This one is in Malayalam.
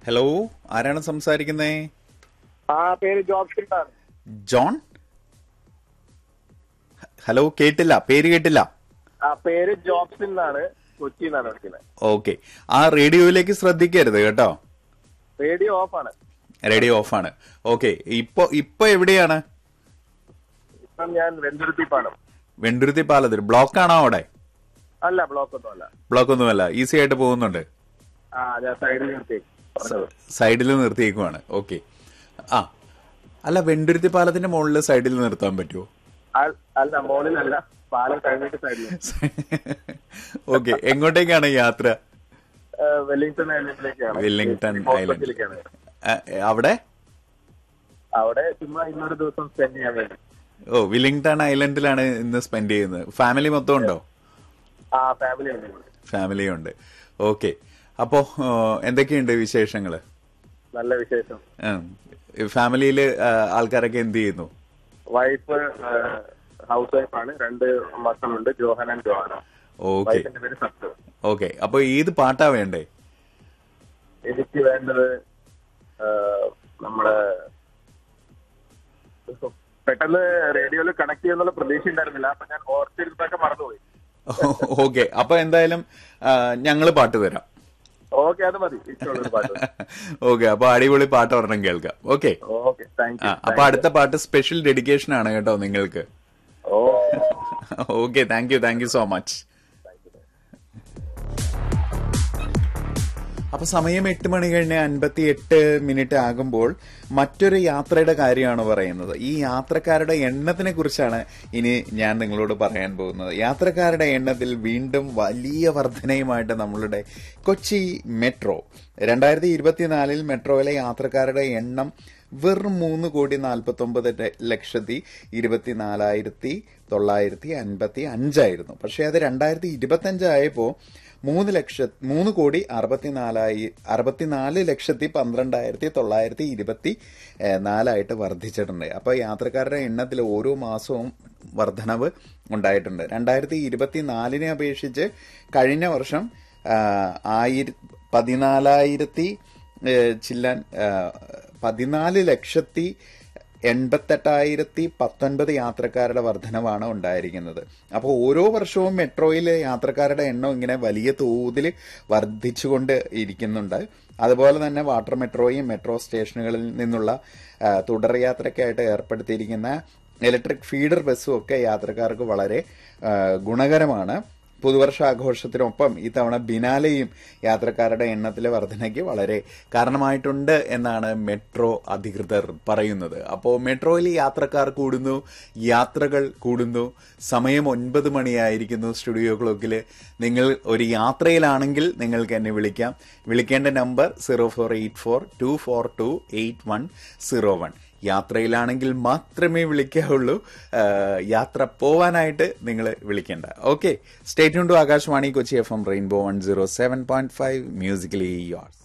ഹലോ ആരാണ് സംസാരിക്കുന്നേ ആ പേര് ജോബ്സിൻ ആണ് ജോൺ ഹലോ കേട്ടില്ല പേര് കേട്ടില്ല ആ പേര് ജോബ്സിൻ എന്നാണ് കൊച്ചി എന്നാണ് വിളിക്കുന്നത് ഓക്കെ ആ റേഡിയോയിലേക്ക് ശ്രദ്ധിക്കരുത് കേട്ടോ റേഡിയോ ഓഫ് ആണ് റേഡിയോ ഓഫാണ് ഓക്കെ ഇപ്പൊ ഇപ്പൊ എവിടെയാണ് ഇപ്പം ഞാൻ വെന്തുരുത്തിപ്പാണ് വെണ്ടുരുത്തി പാലത്തിൽ ബ്ലോക്ക് ആണോ അവിടെ അല്ല ബ്ലോക്ക് ഒന്നും അല്ല ബ്ലോക്ക് ഒന്നുമല്ല ഈസി ആയിട്ട് പോകുന്നുണ്ട് ആ ഞാൻ സൈഡിൽ നിർത്തി പറഞ്ഞത്. സൈഡിൽ നിർത്തിയേക്കുവാണ് ഓക്കെ ആ അല്ല വെണ്ടുരുത്തി പാലത്തിന്റെ മുകളിൽ സൈഡിൽ നിർത്താൻ പറ്റുമോ അൽ- അല്ല മോളിലല്ല പാലം കഴിഞ്ഞിട്ട് സൈഡിൽ ഓക്കെ എങ്ങോട്ടേക്കാണ് യാത്ര വെല്ലിംഗ്ടൺ ഐലൻഡിലേക്കാണ് വെല്ലിംഗ്ടൺ ഐലൻഡ് ഹോസ്പിറ്റലിലേക്കാണ് ആ, അവിടെ അവിടെ ചുമ്മാ ഇന്നൊരു ദിവസം സ്പെൻഡ് ചെയ്യാൻ വേണ്ടി ഓ വില്ലിംഗ്ടൺ ഐലൻഡിലാണ് ഇന്ന് സ്പെൻഡ് ചെയ്യുന്നത് ഫാമിലി മൊത്തം ഉണ്ടോ ആ ഫാമിലി ഉണ്ട് ഫാമിലി ഉണ്ട് ഓക്കെ അപ്പോ ആ, എന്തൊക്കെയുണ്ട് വിശേഷങ്ങള് നല്ല വിശേഷം ഫാമിലിയിൽ ആൾക്കാരൊക്കെ എന്ത് ചെയ്യുന്നു വൈഫ് ഹൗസ് വൈഫ് ആണ് രണ്ട് മക്കളുണ്ട് ജോഹൻ ആൻഡ് ജോഹന ഓക്കെ വൈഫിന്റെ പേര് സത്ത് ഓക്കെ അപ്പൊ ഏത് പാട്ടാ വേണ്ടേ എനിക്ക് വേണ്ടത് ആ, നമ്മുടെ പെട്ടെന്ന് റേഡിയോയിൽ കണക്ട് ചെയ്യുന്നുള്ള പ്രതീക്ഷ ഉണ്ടായിരുന്നില്ല അപ്പൊ ഞാൻ ഓർത്തിരുന്നൊക്കെ മറന്നുപോയി ഓക്കെ അപ്പൊ എന്തായാലും ഞങ്ങള് പാട്ട് തരാം ഓക്കെ അത് മതി ഇഷ്ടമുള്ള ഒരു പാട്ട് ഓക്കെ അപ്പൊ അടിപൊളി പാട്ട് ഒരെണ്ണം കേൾക്കാം okay okay thank ah you അപ്പൊ അടുത്ത പാട്ട് സ്പെഷ്യൽ ഡെഡിക്കേഷൻ ആണ് കേട്ടോ നിങ്ങൾക്ക് ഓ okay thank you thank you so much അപ്പൊ സമയം എട്ട് മണി കഴിഞ്ഞ് അൻപത്തി എട്ട് മിനിറ്റ് ആകുമ്പോൾ മറ്റൊരു യാത്രയുടെ കാര്യമാണ് പറയുന്നത് ഈ യാത്രക്കാരുടെ എണ്ണത്തിനെ കുറിച്ചാണ് ഇനി ഞാൻ നിങ്ങളോട് പറയാൻ പോകുന്നത് യാത്രക്കാരുടെ എണ്ണത്തിൽ വീണ്ടും വലിയ വർധനയുമായിട്ട് നമ്മളുടെ കൊച്ചി മെട്രോ രണ്ടായിരത്തി ഇരുപത്തിനാലിൽ മെട്രോയിലെ യാത്രക്കാരുടെ എണ്ണം വെറും മൂന്ന് കോടി നാൽപ്പത്തി ഒമ്പത് ലക്ഷത്തി ഇരുപത്തിനാലായിരത്തി തൊള്ളായിരത്തി അൻപത്തി അഞ്ചായിരുന്നു പക്ഷേ അത് രണ്ടായിരത്തി ഇരുപത്തി അഞ്ചായപ്പോൾ മൂന്ന് ലക്ഷ മൂന്ന് കോടി അറുപത്തിനാലായി അറുപത്തിനാല് ലക്ഷത്തി പന്ത്രണ്ടായിരത്തി തൊള്ളായിരത്തി ഇരുപത്തി ഏഹ്, നാലായിട്ട് വർദ്ധിച്ചിട്ടുണ്ട് അപ്പോൾ യാത്രക്കാരുടെ എണ്ണത്തിൽ ഓരോ മാസവും വർധനവ് ഉണ്ടായിട്ടുണ്ട് രണ്ടായിരത്തി ഇരുപത്തിനാലിനെ അപേക്ഷിച്ച് കഴിഞ്ഞ വർഷം ആഹ്, ആയിര പതിനാലായിരത്തി ഏഹ്, ചില്ലാൻ ആഹ്, പതിനാല് ലക്ഷത്തി എൺപത്തെട്ടായിരത്തി പത്തൊൻപത് യാത്രക്കാരുടെ വർധനവാണ് ഉണ്ടായിരിക്കുന്നത് അപ്പോൾ ഓരോ വർഷവും മെട്രോയിലെ യാത്രക്കാരുടെ എണ്ണം ഇങ്ങനെ വലിയ തോതിൽ വർദ്ധിച്ചുകൊണ്ട് ഇരിക്കുന്നുണ്ട് അതുപോലെ തന്നെ വാട്ടർ മെട്രോയും മെട്രോ സ്റ്റേഷനുകളിൽ നിന്നുള്ള ആ, തുടർ യാത്രയ്ക്കായിട്ട് ഏർപ്പെടുത്തിയിരിക്കുന്ന ഇലക്ട്രിക് ഫീഡർ ബസ്സും ഒക്കെ യാത്രക്കാർക്ക് വളരെ ആ, ഗുണകരമാണ് പുതുവർഷാഘോഷത്തിനൊപ്പം ഇത്തവണ ബിനാലെയും യാത്രക്കാരുടെ എണ്ണത്തിലെ വർധനയ്ക്ക് വളരെ കാരണമായിട്ടുണ്ട് എന്നാണ് മെട്രോ അധികൃതർ പറയുന്നത് അപ്പോൾ മെട്രോയിൽ യാത്രക്കാർ കൂടുന്നു യാത്രകൾ കൂടുന്നു സമയം ഒൻപത് മണിയായിരിക്കുന്നു സ്റ്റുഡിയോ ക്ലോക്കിൽ നിങ്ങൾ ഒരു യാത്രയിലാണെങ്കിൽ നിങ്ങൾക്ക് എന്നെ വിളിക്കാം വിളിക്കേണ്ട number zero four eight four two four two eight one zero one യാത്രയിലാണെങ്കിൽ മാത്രമേ വിളിക്കാവുള്ളൂ ആ, യാത്ര പോവാനായിട്ട് നിങ്ങൾ വിളിക്കേണ്ട okay state to Akashvani Kochi F M rainbow one zero seven point five musically yours